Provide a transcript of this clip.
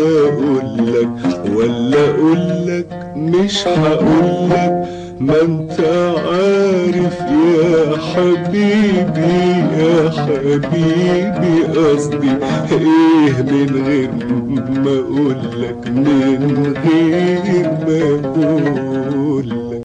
اقولك ولا اقولك مش هقولك ما انت عارف يا حبيبي يا حبيبي قصدي ايه من غير ما اقولك من غير ما اقولك